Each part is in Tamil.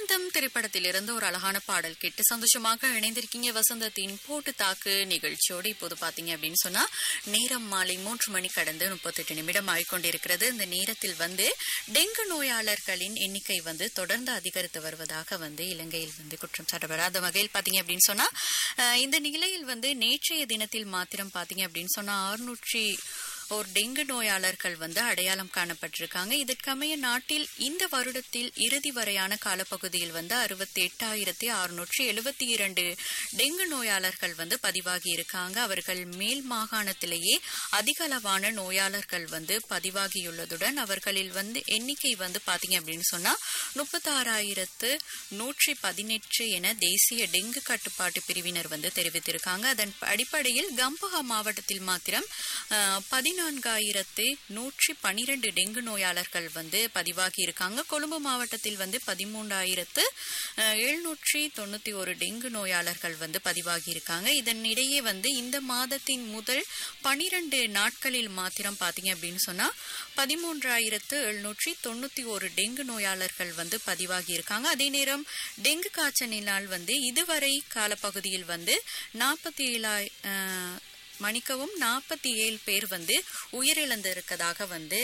வசந்தம் திரைப்படத்தில் இருந்து ஒரு அழகான பாடல் கேட்டு சந்தோஷமாக இணைந்திருக்கீங்க வசந்தத்தின் போட்டு தாக்கு நிகழ்ச்சியோடு இப்போது பாத்தீங்க அப்படின்னு சொன்னா நேரம் மாலை மூன்று மணி கடந்து முப்பத்தெட்டு நிமிடம் ஆகிக்கொண்டிருக்கிறது இந்த நேரத்தில் வந்து டெங்கு நோயாளர்களின் எண்ணிக்கை வந்து தொடர்ந்து அதிகரித்து வருவதாக வந்து இலங்கையில் வந்து குற்றம் சாட்டப்படாத வகையில் பாத்தீங்க அப்படின்னு சொன்னா அஹ், இந்த நிலையில் வந்து நேற்றைய தினத்தில் மாத்திரம் பாத்தீங்க அப்படின்னு சொன்னா அறுநூற்றி ஒரு டெங்கு நோயாளர்கள் வந்து அடையாளம் காணப்பட்டிருக்காங்க இதற்கமைய நாட்டில் இந்த வருடத்தில் இறுதி வரையான காலப்பகுதியில் வந்து அறுபத்தி எட்டாயிரத்தி அறுநூற்றி எழுபத்தி இரண்டு டெங்கு நோயாளர்கள் வந்து பதிவாகி இருக்காங்க அவர்கள் மேல் மாகாணத்திலேயே அதிக அளவான நோயாளர்கள் வந்து பதிவாகியுள்ளதுடன் அவர்களில் வந்து எண்ணிக்கை வந்து பாத்தீங்க அப்படின்னு சொன்னா முப்பத்தாறாயிரத்து நூற்றி பதினெட்டு என தேசிய டெங்கு கட்டுப்பாட்டு பிரிவினர் வந்து தெரிவித்திருக்காங்க அதன் அடிப்படையில் கம்பஹா மாவட்டத்தில் மாத்திரம் அஹ், பதினான்காயிரத்து நூற்றி பனிரெண்டு டெங்கு நோயாளர்கள் வந்து பதிவாகி இருக்காங்க கொழும்பு மாவட்டத்தில் வந்து பதிமூன்றாயிரத்து அஹ், எழுநூற்றி தொண்ணூத்தி ஒரு டெங்கு நோயாளர்கள் வந்து பதிவாகி இருக்காங்க இதனிடையே வந்து இந்த மாதத்தின் முதல் பனிரெண்டு நாட்களில் மாத்திரம் பாத்தீங்க அப்படின்னு சொன்னா பதிமூன்றாயிரத்து எழுநூற்றி தொண்ணூத்தி ஒரு டெங்கு நோயாளர்கள் வந்து பதிவாகி இருக்காங்க அதே நேரம் டெங்கு காய்ச்சலினால் வந்து இதுவரை காலப்பகுதியில் வந்து நாற்பத்தி ஏழாய் அஹ், மணிக்கவும் நாற்பத்தி ஏழு பேர் வந்து உயிரிழந்திருக்கதாக வந்து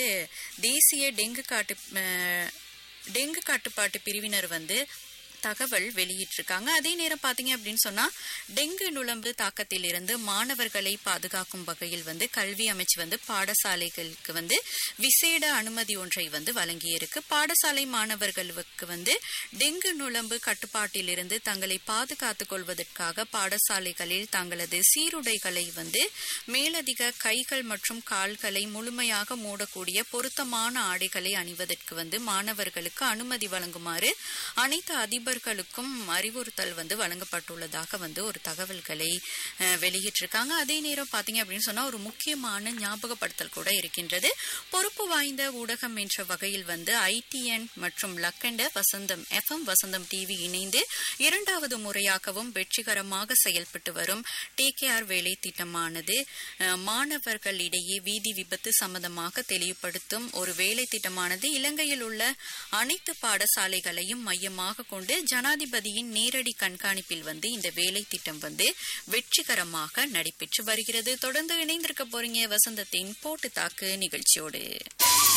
தேசிய டெங்கு காட்டு அஹ், டெங்கு கட்டுப்பாட்டு பிரிவினர் வந்து தகவல் வெளியிட்டிருக்காங்க அதே நேரம் பாத்தீங்க அப்படின்னு சொன்னா டெங்கு நுளம்பு தாக்கத்தில் இருந்து மாணவர்களை பாதுகாக்கும் வகையில் வந்து கல்வி அமைச்சு வந்து பாடசாலைகளுக்கு வந்து விசேட அனுமதி ஒன்றை வந்து வழங்கியிருக்கு பாடசாலை மாணவர்களுக்கு வந்து டெங்கு நுளம்பு கட்டுப்பாட்டில் இருந்து தங்களை பாதுகாத்துக் கொள்வதற்காக பாடசாலைகளில் தங்களது சீருடைகளை வந்து மேலதிக கைகள் மற்றும் கால்களை முழுமையாக மூடக்கூடிய பொருத்தமான ஆடைகளை அணிவதற்கு வந்து மாணவர்களுக்கு அனுமதி வழங்குமாறு அனைத்து அதிபர்களுக்கும் அறிவுறுத்தல் வந்து வழங்கப்பட்டுள்ளதாக வந்து ஒரு தகவல்களை அஹ், வெளியிட்டிருக்காங்க அதே நேரம் பாத்தீங்க அப்படின்னு சொன்னா ஒரு முக்கியமான ஞாபகப்படுத்தல் கூட இருக்கின்றது பொறுப்பு வாய்ந்த ஊடகம் என்ற வகையில் வந்து ஐடிஎன் மற்றும் லக்கண்ட வசந்தம் எஃப்எம் வசந்தம் டிவி இணைந்து இரண்டாவது முறையாகவும் வெற்றிகரமாக செயல்பட்டு வரும் டிகேஆர் வேலை திட்டமானது அஹ், மாணவர்களிடையே வீதி விபத்து சம்பந்தமாக தெளிவுபடுத்தும் ஒரு வேலை திட்டமானது இலங்கையில் உள்ள அனைத்து பாடசாலைகளையும் மையமாக கொண்டு ஜனாதிபதியின் நேரடி கண்காணிப்பில் வந்து இந்த வேலை திட்டம் வந்து வெற்றிகரமாக நடைபெற்று வருகிறது தொடர்ந்து இணைந்திருக்க போறீங்க வசந்தத்தின் போட்டு தாக்கு நிகழ்ச்சியோடு